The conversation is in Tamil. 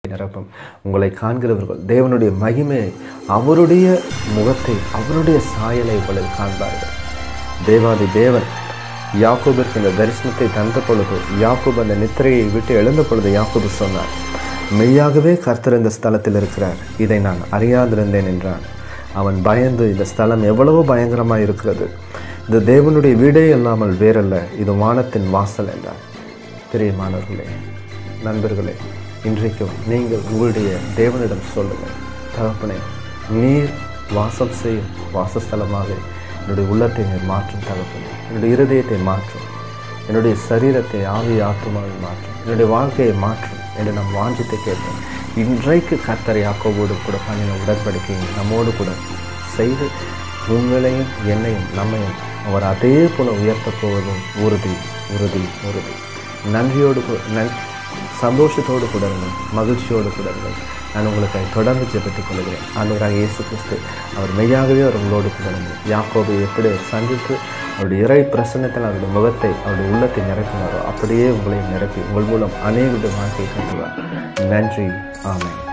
நிரப்பும் உங்களை காண்கிறவர்கள் தேவனுடைய மகிமையை அவருடைய முகத்தை அவருடைய சாயலை உங்களில் காண்பார்கள் தேவாதி தேவன் யாக்கோபிற்கு இந்த தரிசனத்தை தந்த பொழுது யாக்கோபு அந்த நித்திரையை விட்டு எழுந்த பொழுது யாக்கோபு சொன்னார் மெய்யாகவே கர்த்தர் இந்த ஸ்தலத்தில் இருக்கிறார் இதை நான் அறியாதிருந்தேன் என்றான் அவன் பயந்து இந்த ஸ்தலம் எவ்வளவு பயங்கரமாக இருக்கிறது இது தேவனுடைய வீடே இல்லாமல் வேறல்ல இது வானத்தின் வாசல் என்றார் பிரியமானவர்களே நண்பர்களே இன்றைக்கும் நீங்கள் உங்களுடைய தேவனிடம் சொல்லுங்கள் தகப்பனே நீர் வாசம் செய்யும் வாசஸ்தலமாக என்னுடைய உள்ளத்தை நீர் மாற்றும் தகப்பனே என்னுடைய இருதயத்தை மாற்றும் என்னுடைய சரீரத்தை ஆவி ஆத்மாவை மாற்றும் என்னுடைய வாழ்க்கையை மாற்றும் என்று நாம் வாஞ்சித்து கேட்போம் இன்றைக்கு கர்த்தர் யாக்கோவோடு கூட பண்ணின உடன்படிக்கையை நம்மோடு கூட செய்து உங்களையும் என்னையும் நம்மையும் அவர் அதே போல உயர்த்தப் போவதும் உறுதி உறுதி உறுதி நன்றியோடு கூ- நன் சந்தோஷத்தோடு கூட இருங்கள் மகிழ்ச்சியோடு கூட இருங்கள் நான் உங்களுக்கு தொடர்ந்து ஜெபித்துக் கொள்கிறேன் ஆண்டவராக இயேசு கிறிஸ்து அவர் மெய்யாகவே அவர் உங்களோடு கூட இருந்தார் யாக்கோபை எப்படி அவர் சந்தித்து அவருடைய இறை பிரசன்னத்தில் அவருடைய முகத்தை அவருடைய உள்ளத்தை நிரப்பினாரோ அப்படியே உங்களை நிரப்பி உங்கள் மூலம் அநேக வாழ்க்கையை கொண்டு வா. நன்றி ஆமென்